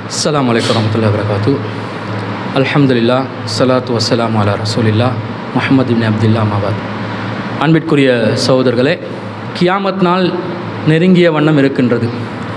அஸ்ஸலாமு அலைக்கும் வரமத்துல்லாஹி வரகாத்து அல்ஹம்துலில்லா ஸலாத்து வஸ்ஸலாமு அலா ரசூலில்லா முஹம்மது இப்னு அப்துல்லா மாபாத் அன்பிற்குரிய சகோதரர்களே கியாமத் நாள் நெருங்கிய வண்ணம் இருக்கின்றது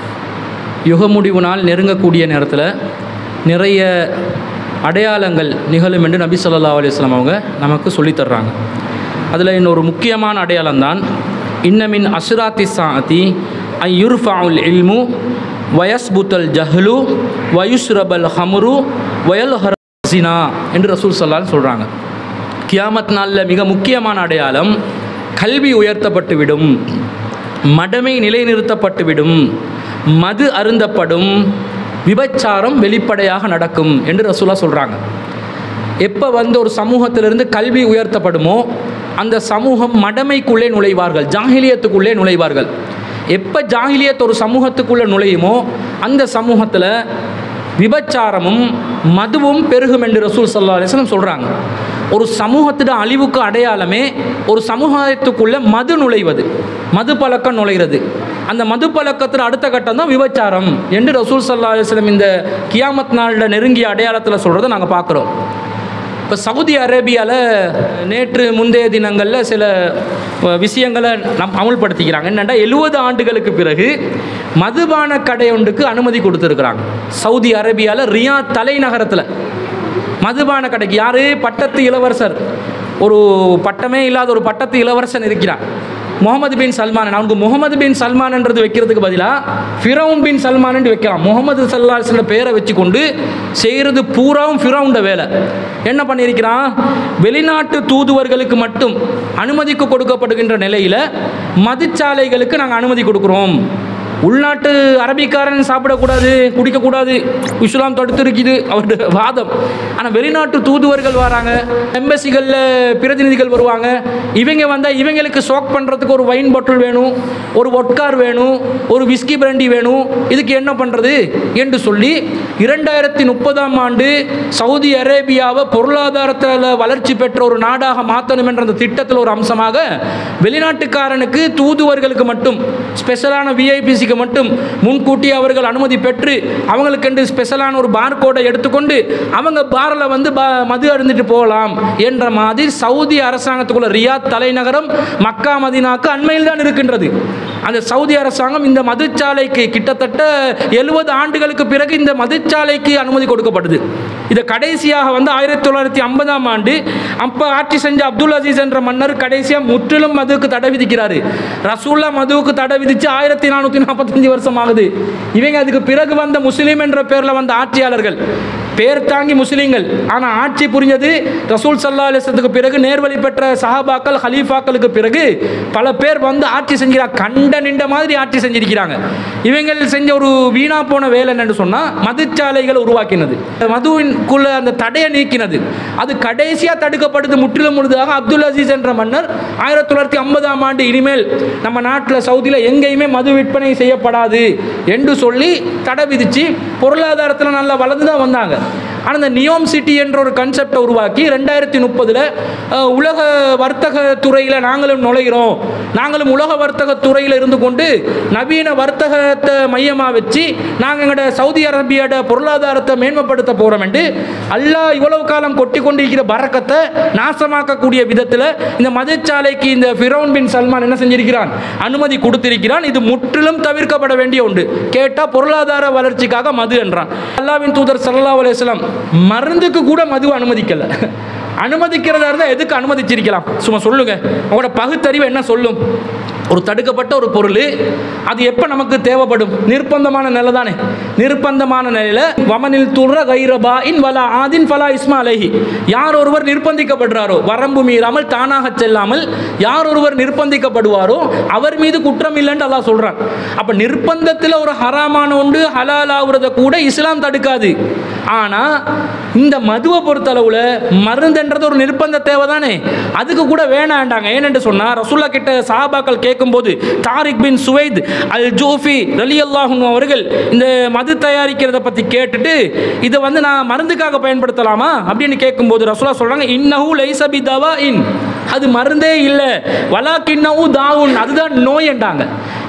யுக முடிவு நாள் நெருங்கக்கூடிய நேரத்தில் நிறைய அடையாளங்கள் நிகழும் என்று நபி ஸல்லல்லாஹு அலைஹி வஸல்லம் அவங்க நமக்கு சொல்லித் தர்றாங்க அதில் இன்னொரு முக்கியமான அடையாளம் தான் இன்னமின் அசுராத்தி சாத்தி ஐ யுர்ஃபாவுல் இல்மு வயஸ்புத்தல் ஜஹ்லு வயுஸ்ரபல் ஹமுரு வயல் ஹசினா என்று ரசூல் சல்லால் சொல்கிறாங்க கியாமத் நாளில் மிக முக்கியமான அடையாளம் கல்வி உயர்த்தப்பட்டு விடும் மடமை நிலைநிறுத்தப்பட்டு விடும் மது அருந்தப்படும் விபச்சாரம் வெளிப்படையாக நடக்கும் என்று ரசூலா சொல்கிறாங்க எப்போ வந்து ஒரு சமூகத்திலிருந்து கல்வி உயர்த்தப்படுமோ அந்த சமூகம் மடமைக்குள்ளே நுழைவார்கள் ஜாகிலியத்துக்குள்ளே நுழைவார்கள் எப்போ ஜாகிலியத் ஒரு சமூகத்துக்குள்ளே நுழையுமோ அந்த சமூகத்தில் விபச்சாரமும் மதுவும் பெருகும் என்று ரசூல் சல்லா அலிஸ்லம் சொல்கிறாங்க ஒரு சமூகத்திட அழிவுக்கு அடையாளமே ஒரு சமூகத்துக்குள்ளே மது நுழைவது மது பழக்கம் நுழைகிறது அந்த மது பழக்கத்தில் அடுத்த கட்டம் தான் விபச்சாரம் என்று ரசூல் சல்லா அலிஸ்லம் இந்த கியாமத் நாளில் நெருங்கிய அடையாளத்தில் சொல்கிறத நாங்கள் பார்க்குறோம் இப்போ சவுதி அரேபியாவில் நேற்று முந்தைய தினங்களில் சில விஷயங்களை நம் அமுல்படுத்திக்கிறாங்க என்னென்னா எழுபது ஆண்டுகளுக்கு பிறகு மதுபான கடை ஒன்றுக்கு அனுமதி கொடுத்துருக்குறாங்க சவுதி அரேபியாவில் ரியாத் தலைநகரத்தில் மதுபான கடைக்கு யார் பட்டத்து இளவரசர் ஒரு பட்டமே இல்லாத ஒரு பட்டத்து இளவரசன் இருக்கிறான் முகமது பின் சல்மான் அவனுக்கு முகமது பின் சல்மான்ன்றது வைக்கிறதுக்கு பதிலாக ஃபிரவுன் பின் சல்மான் வைக்கலாம் முகமது சல்லாஸ்ன்ற பேரை வச்சு கொண்டு செய்கிறது பூராவும் ஃபிரவுண்ட வேலை என்ன பண்ணியிருக்கிறான் வெளிநாட்டு தூதுவர்களுக்கு மட்டும் அனுமதிக்கு கொடுக்கப்படுகின்ற நிலையில் மதுச்சாலைகளுக்கு நாங்கள் அனுமதி கொடுக்குறோம் உள்நாட்டு அரபிக்காரன் சாப்பிடக்கூடாது குடிக்கக்கூடாது இஸ்லாம் தடுத்து இருக்குது அவருடைய வாதம் ஆனால் வெளிநாட்டு தூதுவர்கள் வராங்க எம்பசிகளில் பிரதிநிதிகள் வருவாங்க இவங்க வந்தால் இவங்களுக்கு சோக் பண்ணுறதுக்கு ஒரு வைன் பாட்டில் வேணும் ஒரு ஒட்கார் வேணும் ஒரு விஸ்கி பிரண்டி வேணும் இதுக்கு என்ன பண்ணுறது என்று சொல்லி இரண்டாயிரத்தி முப்பதாம் ஆண்டு சவுதி அரேபியாவை பொருளாதாரத்தில் வளர்ச்சி பெற்ற ஒரு நாடாக மாற்றணும் என்ற அந்த திட்டத்தில் ஒரு அம்சமாக வெளிநாட்டுக்காரனுக்கு தூதுவர்களுக்கு மட்டும் ஸ்பெஷலான விஐபிசி நிகழ்ச்சிக்கு மட்டும் முன்கூட்டி அவர்கள் அனுமதி பெற்று அவங்களுக்கென்று ஸ்பெஷலான ஒரு பார் கோடை எடுத்துக்கொண்டு அவங்க பாரில் வந்து மது அருந்துட்டு போகலாம் என்ற மாதிரி சவுதி அரசாங்கத்துக்குள்ள ரியாத் தலைநகரம் மக்கா மதினாக்கு அண்மையில் தான் இருக்கின்றது அந்த சவுதி அரசாங்கம் இந்த மதுச்சாலைக்கு கிட்டத்தட்ட எழுபது ஆண்டுகளுக்கு பிறகு இந்த மதுச்சாலைக்கு அனுமதி கொடுக்கப்படுது இதை கடைசியாக வந்து ஆயிரத்தி தொள்ளாயிரத்தி ஐம்பதாம் ஆண்டு அப்போ ஆட்சி செஞ்ச அப்துல் அசீஸ் என்ற மன்னர் கடைசியாக முற்றிலும் மதுவுக்கு தடை விதிக்கிறாரு ரசூல்லா மதுவுக்கு தடை விதித்து ஆயிரத்தி நானூற்றி நாற்பத்தஞ்சு வருஷம் ஆகுது இவங்க அதுக்கு பிறகு வந்த முஸ்லீம் என்ற பேரில் வந்த ஆட்சியாளர்கள் பேர் தாங்கி முஸ்லீம்கள் ஆனால் ஆட்சி புரிஞ்சது ரசூல் சல்லா அலிஸ்லத்துக்கு பிறகு நேர்வழி பெற்ற சஹாபாக்கள் ஹலீஃபாக்களுக்கு பிறகு பல பேர் வந்து ஆட்சி செஞ்சிருக்காங்க கண்ட நின்ற மாதிரி ஆட்சி செஞ்சிருக்கிறாங்க இவங்கள் செஞ்ச ஒரு வீணா போன வேலை என்னன்னு சொன்னால் மதுச்சாலைகளை உருவாக்கினது மதுவின்குள்ள அந்த தடையை நீக்கினது அது கடைசியாக தடுக்கப்படுது முற்றிலும் முழுதாக அப்துல் அசீஸ் என்ற மன்னர் ஆயிரத்தி தொள்ளாயிரத்தி ஐம்பதாம் ஆண்டு இனிமேல் நம்ம நாட்டில் சவுதியில் எங்கேயுமே மது விற்பனை செய்யப்படாது என்று சொல்லி தடை விதித்து பொருளாதாரத்தில் நல்லா வளர்ந்து தான் வந்தாங்க ஆனால் இந்த நியோம் சிட்டி என்ற ஒரு கன்செப்டை உருவாக்கி ரெண்டாயிரத்தி முப்பதில் உலக வர்த்தக துறையில் நாங்களும் நுழைகிறோம் நாங்களும் உலக வர்த்தக துறையில் இருந்து கொண்டு நவீன வர்த்தகத்தை மையமாக வச்சு நாங்கள் எங்களோட சவுதி அரேபியோட பொருளாதாரத்தை மேன்மைப்படுத்த போகிறோம் என்று அல்லாஹ் இவ்வளவு காலம் கொட்டி கொண்டிருக்கிற பறக்கத்தை நாசமாக்கக்கூடிய விதத்தில் இந்த மதுச்சாலைக்கு இந்த ஃபிரௌன் பின் சல்மான் என்ன செஞ்சிருக்கிறான் அனுமதி கொடுத்திருக்கிறான் இது முற்றிலும் தவிர்க்கப்பட வேண்டிய உண்டு கேட்டால் பொருளாதார வளர்ச்சிக்காக மது என்றான் அல்லாவின் தூதர் சல்லா அலுவலாம் மருந்துக்கு கூட மது அனுமதிக்கலை அனுமதிக்கிறதா இருந்தால் எதுக்கு அனுமதிச்சிருக்கலாம் சும்மா சொல்லுங்க உங்களோட பகுத்தறிவு என்ன சொல்லும் ஒரு தடுக்கப்பட்ட ஒரு பொருள் அது எப்போ நமக்கு தேவைப்படும் நிர்பந்தமான நிலை தானே நிர்பந்தமான நிலையில் வமனில் துற கைரபா இன் வலா ஆதின் ஃபலா இஸ்மா அலஹி யார் ஒருவர் நிர்பந்திக்கப்படுறாரோ வரம்பு மீறாமல் தானாக செல்லாமல் யார் ஒருவர் நிர்பந்திக்கப்படுவாரோ அவர் மீது குற்றம் இல்லைன்னு அல்லாஹ் சொல்கிறான் அப்போ நிர்பந்தத்தில் ஒரு ஹராமான ஒன்று ஹலால் ஆகுறத கூட இஸ்லாம் தடுக்காது ஆனால் இந்த மதுவை பொறுத்தளவில் மருந்துன்றது ஒரு நிர்பந்த தேவை தானே அதுக்கு கூட வேணாண்டாங்க ஏனென்று சொன்னால் ரசுல்லா கிட்ட சாபாக்கள் கேட்கும்போது தாரிக் பின் சுவைத் அல் ஜோஃபி ரலி அல்லாஹும் அவர்கள் இந்த மது தயாரிக்கிறத பற்றி கேட்டுட்டு இதை வந்து நான் மருந்துக்காக பயன்படுத்தலாமா அப்படின்னு கேட்கும்போது ரசுல்லா சொல்கிறாங்க இன்னஹூ லைசபி தவா இன் அது மருந்தே இல்லை வலாக்கின்னவு தாவுன் அதுதான் நோய் என்றாங்க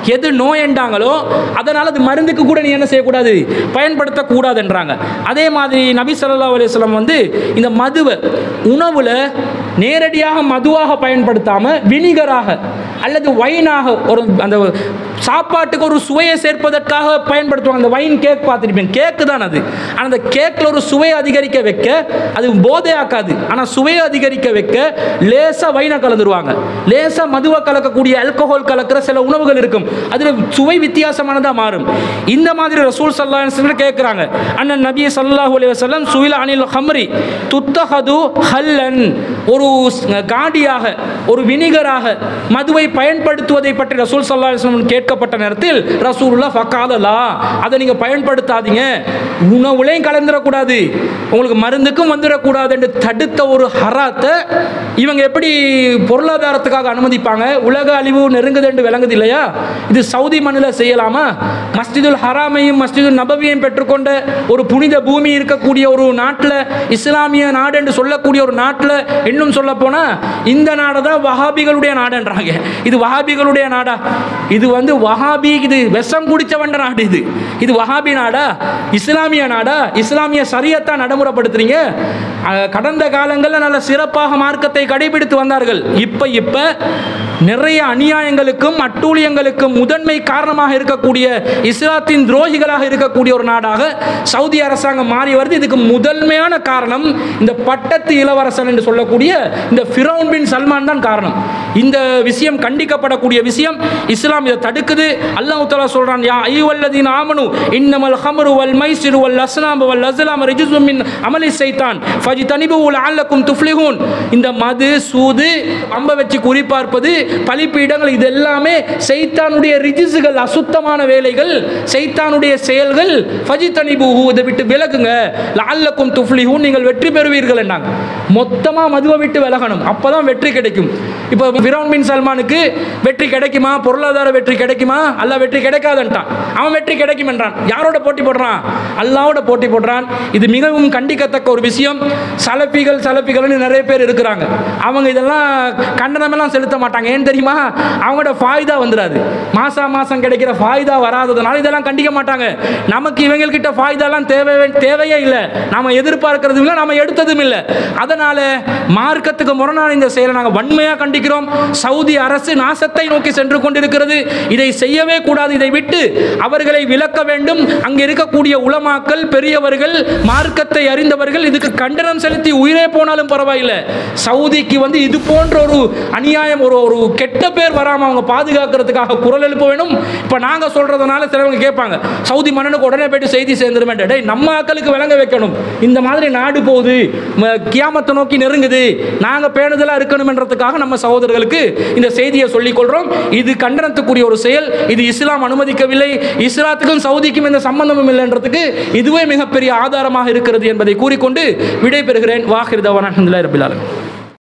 எது நோயண்டாங்களோ அதனால் அது மருந்துக்கு கூட நீ என்ன செய்யக்கூடாது பயன்படுத்தக்கூடாதுன்றாங்க அதே மாதிரி நபி ஸல்லல்லாஹு அலைஹி வஸல்லம் வந்து இந்த மதுவை உணவில் நேரடியாக மதுவாக பயன்படுத்தாமல் வினிகராக அல்லது வைனாக ஒரு அந்த சாப்பாட்டுக்கு ஒரு சுவையை சேர்ப்பதற்காக பயன்படுத்துவாங்க அந்த வைன் கேக் பார்த்துருப்பேன் கேக்கு தான் அது ஆனால் அந்த கேக்கில் ஒரு சுவையை அதிகரிக்க வைக்க அது போதையாக்காது ஆனால் சுவையை அதிகரிக்க வைக்க லேசாக வைனை கலந்துருவாங்க லேசாக மதுவை கலக்கக்கூடிய ஆல்கஹால் கலக்கிற சில உணவுகள் இருக்கும் அதில் சுவை வித்தியாசமானதாக மாறும் இந்த மாதிரி ரசூல் சல்லா கேட்குறாங்க அண்ணன் நபி சல்லாஹூ அலைஹி வஸல்லம் சுயில அனில் ஹம்ரி துத்தஹது ஹல்லன் ஒரு காடியாக ஒரு வினிகராக மதுவை பயன்படுத்துவதை பற்றி ரசூல் சல்லா அலிஸ்லம் கேட்கப்பட்ட நேரத்தில் ரசூலுல்லா ஃபக்காதலா அதை நீங்கள் பயன்படுத்தாதீங்க உணவுலையும் கலந்துடக்கூடாது உங்களுக்கு மருந்துக்கும் வந்துடக்கூடாது என்று தடுத்த ஒரு ஹராத்தை இவங்க எப்படி பொருளாதாரத்துக்காக அனுமதிப்பாங்க உலக அழிவு நெருங்குது என்று விளங்குது இல்லையா இது சவுதி மண்ணில் செய்யலாமா மஸ்ஜிதுல் ஹராமையும் மஸ்ஜிதுல் நபவியையும் பெற்றுக்கொண்ட ஒரு புனித பூமி இருக்கக்கூடிய ஒரு நாட்டில் இஸ்லாமிய நாடு என்று சொல்லக்கூடிய ஒரு நாட்டில் இன்னும் சொல்ல போனால் இந்த நாடை தான் வஹாபிகளுடைய நாடுன்றாங்க இது வஹாபிகளுடைய நாடா இது வந்து வஹாபி இது விஷம் குடிச்சவன்ற நாடு இது இது வஹாபி நாடா இஸ்லாமிய நாடா இஸ்லாமிய சரியத்தா நடைமுறைப்படுத்துறீங்க அஹ், கடந்த காலங்களில் நல்ல சிறப்பாக மார்க்கத்தை கடைபிடித்து வந்தார்கள் இப்போ இப்போ நிறைய அநியாயங்களுக்கும் அட்டூழியங்களுக்கும் முதன்மை காரணமாக இருக்கக்கூடிய இஸ்லாத்தின் துரோகிகளாக இருக்கக்கூடிய ஒரு நாடாக சவுதி அரசாங்கம் மாறி வருது இதுக்கு முதன்மையான காரணம் இந்த பட்டத்து இளவரசன் என்று சொல்லக்கூடிய இந்த ஃபிரௌன் பின் சல்மான் தான் காரணம் இந்த விஷயம் கண்டிக்கப்படக்கூடிய விஷயம் இஸ்லாம் இதை தடுக்குது அல்லாஹ் தஆலா சொல்றான் யா ஐயுவல்லதீன ஆமனு இன்னமல் ஹம்ரு வல் மைசிரு வல் அஸ்னாம் வல் அஸ்லாம் ரிஜுஸும் மின் அமலி ஷைத்தான் ஃபஜ்தனிபு லஅல்லக்கும் துஃப்லிஹூன் இந்த மது சூது அம்ப வச்சு குறிப்பார்ப்பது பலிப்பீடங்கள் இது எல்லாமே சைத்தானுடைய ரிஜிசுகள் அசுத்தமான வேலைகள் சைத்தானுடைய செயல்கள் ஃபஜ்தனிபுஹு இதை விட்டு விலகுங்க லஅல்லக்கும் துஃப்லிஹூன் நீங்கள் வெற்றி பெறுவீர்கள் என்றாங்க மொத்தமா மதுவை விட்டு விலகணும் அப்பதான் வெற்றி கிடைக்கும் இப்போ ஃபிரௌன் பின் சல்மானுக்கு வெற்றி கிடைக்குமா பொருளாதார வெற்றி கிடைக்குமா அல்ல வெற்றி கிடைக்காதுன்ட்டான் அவன் வெற்றி கிடைக்கும் என்றான் யாரோட போட்டி போடுறான் அல்லாவோட போட்டி போடுறான் இது மிகவும் கண்டிக்கத்தக்க ஒரு விஷயம் சலப்பிகள் சலப்பிகள்னு நிறைய பேர் இருக்கிறாங்க அவங்க இதெல்லாம் கண்டனமெல்லாம் செலுத்த மாட்டாங்க ஏன் தெரியுமா அவங்களோட ஃபாய்தா வந்துடாது மாசா மாசம் கிடைக்கிற ஃபாய்தா வராததுனால இதெல்லாம் கண்டிக்க மாட்டாங்க நமக்கு இவங்கள்கிட்ட ஃபாய்தாலாம் தேவை தேவையே இல்லை நாம எதிர்பார்க்கறதும் இல்லை நாம எடுத்ததும் இல்லை அதனால மார்க்கத்துக்கு முரணான இந்த செயலை நாங்கள் வன்மையாக கண்டிக்கிறோம் சவுதி அரசு நாசத்தை நோக்கி சென்று கொண்டிருக்கிறது இதை செய்யவே கூடாது இதை விட்டு அவர்களை விலக்க வேண்டும் அங்கே இருக்கக்கூடிய உலமாக்கள் பெரியவர்கள் மார்க்கத்தை அறிந்தவர்கள் இதுக்கு கண்டனம் செலுத்தி உயிரே போனாலும் பரவாயில்லை சவுதிக்கு வந்து இது போன்ற ஒரு அநியாயம் ஒரு ஒரு கெட்ட பேர் வராமல் அவங்க பாதுகாக்கிறதுக்காக குரல் எழுப்ப வேணும் இப்போ நாங்கள் சொல்றதுனால சிலவங்க கேட்பாங்க சவுதி மன்னனுக்கு உடனே போயிட்டு செய்தி சேர்ந்துருமே டேய் நம்ம ஆக்களுக்கு விளங்க வைக்கணும் இந்த மாதிரி நாடு போகுது ம- கியாமத்தை நோக்கி நெருங்குது நாங்கள் பேணுதலாக இருக்கணும்ன்றதுக்காக நம்ம சகோதரர்களுக்கு இந்த செய்தியை சொல்லிக் கொள்றோம் இது கண்டனத்துக்குரிய ஒரு செயல் இது இஸ்லாம் அனுமதிக்கவில்லை இஸ்லாத்துக்கும் சவுதிக்கும் எந்த சம்பந்தமும் இல்லைன்றதுக்கு இதுவே மிகப்பெரிய ஆதாரமாக இருக்கிறது என்பதை கூறிக்கொண்டு விடைபெறுகிறேன் வாஹிர் தவான் அஹமதுல்லாஹி ரபில் ஆலமீன்